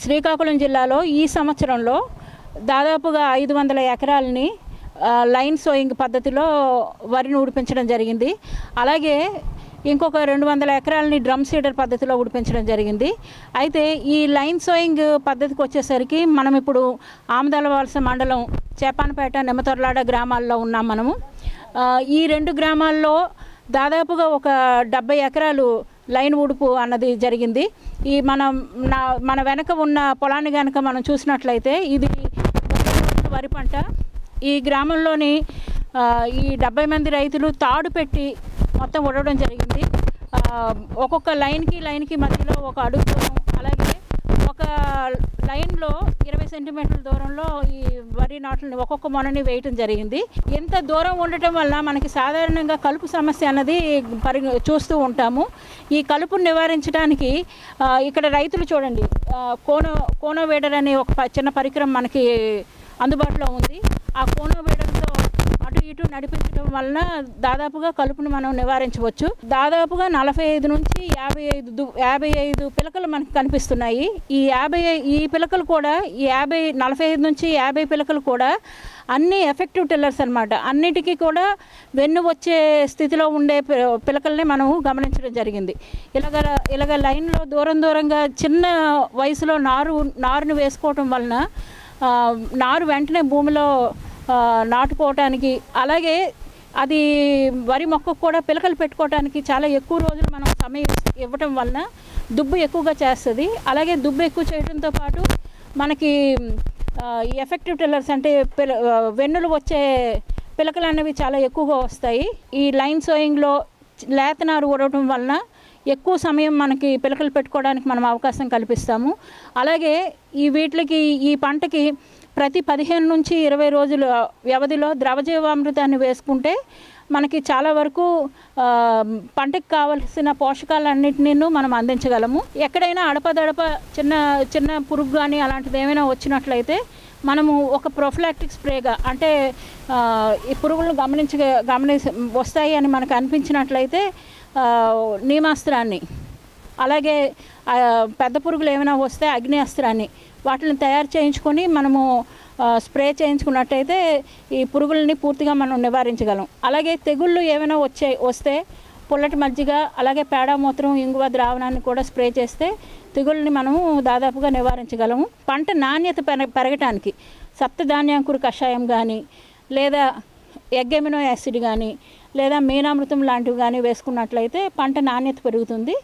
శ్రీకాకుళం జిల్లాలో ఈ సంవత్సరంలో దాదాపుగా ఐదు వందల ఎకరాలని ఆ, లైన్ సోయింగ్ పద్ధతిలో వరిని ఉడిపించడం జరిగింది అలాగే ఇంకొక రెండు వందల ఎకరాలని డ్రమ్ సీడర్ పద్ధతిలో ఉడిపించడం జరిగింది అయితే ఈ లైన్ సోయింగ్ పద్ధతికి వచ్చేసరికి మనం ఇప్పుడు ఆమదాల వలస మండలం చేపానపేట నెమ్మతొరలాడ గ్రామాల్లో ఉన్నాం మనము ఆ, ఈ రెండు గ్రామాల్లో దాదాపుగా ఒక డెబ్బై ఎకరాలు లైన్ ఉడుపు అన్నది జరిగింది ఈ మనం నా మన వెనక ఉన్న పొలాన్ని కనుక మనం చూసినట్లయితే ఇది వరి పంట ఈ గ్రామంలోని ఆ, ఈ డెబ్బై మంది రైతులు తాడు పెట్టి మొత్తం ఉడవడం జరిగింది ఆ, ఒక్కొక్క లైన్కి లైన్కి మధ్యలో ఒక అడుగు దూరం అలాగే ఒక లైన్లో ఇరవై సెంటీమీటర్ల దూరంలో ఈ వరి నాట్లని ఒక్కొక్క మొనని వేయటం జరిగింది ఎంత దూరం ఉండటం వల్ల మనకి సాధారణంగా కలుపు సమస్య అన్నది పరి చూస్తూ ఉంటాము ఈ కలుపును నివారించడానికి ఆ, ఇక్కడ రైతులు చూడండి ఆ, కోనో కోనో వేడర్ అనే ఒక ప- చిన్న పరికరం మనకి అందుబాటులో ఉంది ఆ కోనో వేడర్తో అటు ఇటు నడిపించడం వలన దాదాపుగా కలుపును మనం నివారించవచ్చు దాదాపుగా నలభై ఐదు నుంచి యాభై ఐదు దు- యాభై ఐదు పిలకలు మనకు కనిపిస్తున్నాయి ఈ యాభై ఐ- ఈ పిలకలు కూడా ఈ యాభై నలభై ఐదు నుంచి యాభై పిలకలు కూడా అన్ని ఎఫెక్టివ్ టిల్లర్స్ అన్నమాట అన్నిటికీ కూడా వెన్ను వచ్చే స్థితిలో ఉండే పి- పిలకల్ని మనం గమనించడం జరిగింది ఇలాగ ఇలాగ లైన్లో దూరం దూరంగా చిన్న వయసులో నారు నారుని వేసుకోవటం వలన ఆ, నారు వెంటనే భూమిలో ఆ, నాటుకోవటానికి అలాగే అది వరి మొక్కకు కూడా పిలకలు పెట్టుకోవటానికి చాలా ఎక్కువ రోజులు మనం సమయం ఇవ్వటం వలన దుబ్బు ఎక్కువగా చేస్తుంది అలాగే దుబ్బు ఎక్కువ చేయడంతో పాటు మనకి ఆ, ఈ ఎఫెక్టివ్ టిల్లర్స్ అంటే పిల ఆ, వెన్నులు వచ్చే పిలకలు అనేవి చాలా ఎక్కువగా వస్తాయి ఈ లైన్ సోయింగ్లో లేత నారు ఊడటం వలన ఎక్కువ సమయం మనకి పిలకలు పెట్టుకోవడానికి మనం అవకాశం కల్పిస్తాము అలాగే ఈ వీటికి ఈ పంటకి ప్రతి పదిహేను నుంచి ఇరవై రోజుల వ్యవధిలో ద్రవజీవామృతాన్ని వేసుకుంటే మనకి చాలా వరకు ఆ, పంటకు కావలసిన పోషకాలన్నింటినీ మనం అందించగలము ఎక్కడైనా అడపదడప చిన్న చిన్న పురుగు కానీ అలాంటిది ఏమైనా వచ్చినట్లయితే మనము ఒక ప్రొఫిలాక్టిక్ స్ప్రేగా అంటే ఆ, ఈ పురుగులను గమనించ గమని వస్తాయి అని మనకు అనిపించినట్లయితే ఆ, నీమాస్త్రాన్ని అలాగే ఆ, పెద్ద పురుగులు ఏమైనా వస్తే అగ్ని అస్త్రాన్ని వాటిని తయారు చేయించుకొని మనము ఆ, స్ప్రే చేయించుకున్నట్టయితే ఈ పురుగుల్ని పూర్తిగా మనం నివారించగలం అలాగే తెగుళ్ళు ఏమైనా వచ్చే వస్తే పుల్లటి మజ్జిగ అలాగే పేడ మూత్రం ఇంగువ ద్రావణాన్ని కూడా స్ప్రే చేస్తే తెగుళ్ళని మనము దాదాపుగా నివారించగలము పంట నాణ్యత పెర పెరగటానికి సప్తధాన్యాంకుర కషాయం కానీ లేదా ఎగ్గెమినో యాసిడ్ కానీ లేదా మీనామృతం లాంటివి కానీ వేసుకున్నట్లయితే పంట నాణ్యత పెరుగుతుంది